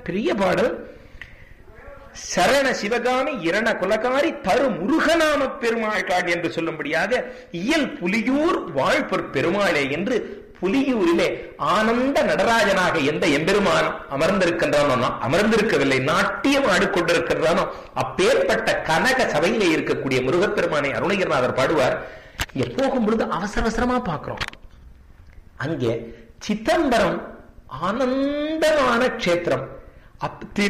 பெரிய பாடல் சரண சிவகாமி இரண குலகாரி தரு முருகநாம பெருமாள் காடு என்று சொல்லும்படியாக இயல் புலியூர் வாழ்பொற் பெருமாளே என்று புலியூரிலே ஆனந்த நடராஜனாக எந்த எம்பெருமான் அமர்ந்திருக்கின்றானோ அமர்ந்திருக்கவில்லை நாட்டியம் ஆடிக்கொண்டிருக்கின்றானோ அப்பேற்பட்ட கனக சபையிலே இருக்கக்கூடிய முருகப்பெருமானை அருணகிரிநாதர் பாடுவார் இங்க போகும் பொழுது அவசர அவசரமா பார்க்கிறோம் அங்கே சிதம்பரம் ஆனந்தமான க்ஷேத்திரம் அப்~ தி-